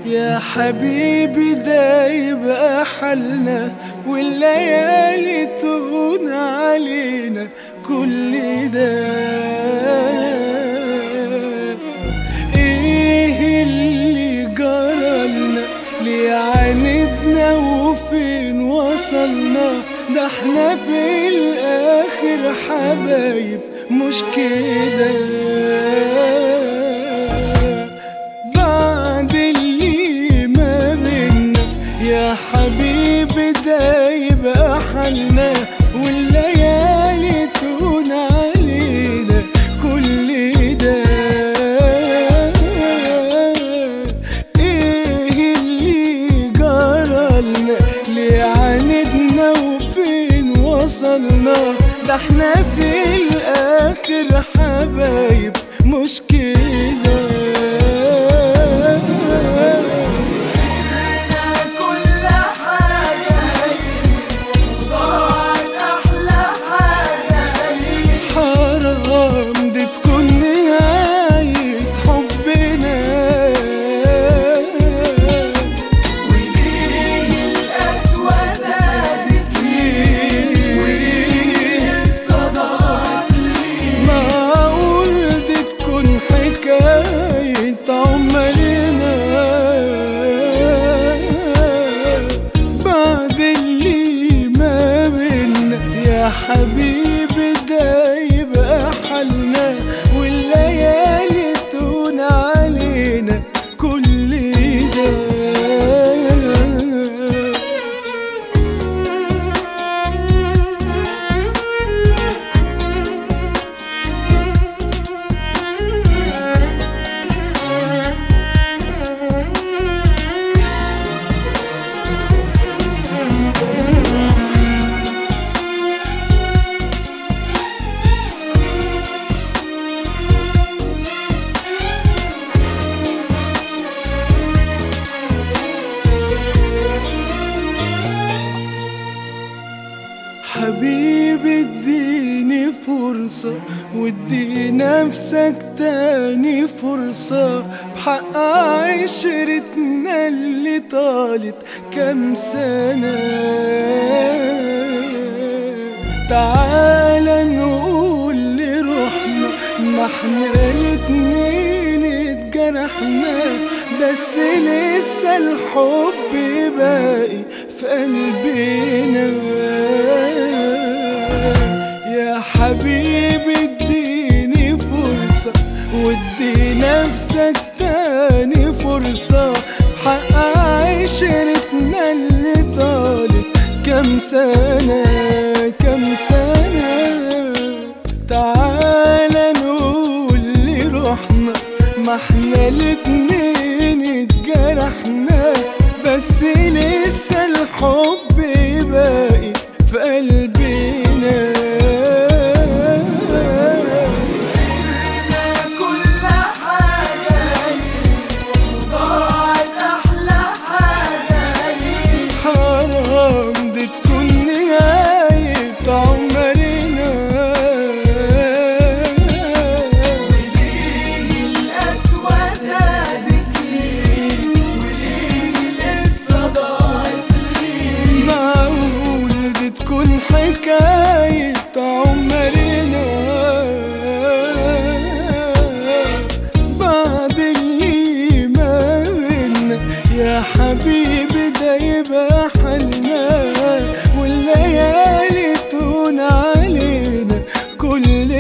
يا حبيبي ده يبقى حالنا والليالي تهون علينا كل ده ايه اللي جرالنا ليه عاندنا وفين وصلنا ده احنا في الاخر حبايب مش كده بعد اللي ما بينا يا حبيبي ده يبقى حالنا والليالي تهون علينا كل ده ايه اللي جرالنا ليه عاندنا وفين وصلنا ده احنا في الاخر حبايب مش كده كل حاجة ضاعت أحلى حاجة ليك حرام دي تكون نهاية حبنا وليه القسوة زادت ليه وليه الصداع ليه معقول دي تكون حكاية عمرنا بعد اللي ما بينا يا حبيبي ده يبقى حالنا والليالي تهون علينا كل ده حبيبي اديني فرصة وادي نفسك تاني فرصة بحق عشرتنا اللي طالت كام سنة تعال نقول لروحنا ما احنا الاتنين اتجرحنا بس لسه الحب باقي في قلبنا يا حبيبي اديني فرصة وادي نفسك تاني فرصة حق عشرتنا اللي طالت كام سنة كام سنة تعال نقول لروحنا ما احنا الاتنين اتجرحنا بس لسه الحب باقي في قلبنا كل حاجة ضاعت أحلى حاجة ليك حرام دي تكون نهاية عمرنا وليه القسوة زادت ليه وليه لسه ضاعت ليه معقول دي تكون حكاية عمرنا بعد اللي ما بينا يا حبيبي ده يبقى حالنا والليالي تهون علينا كل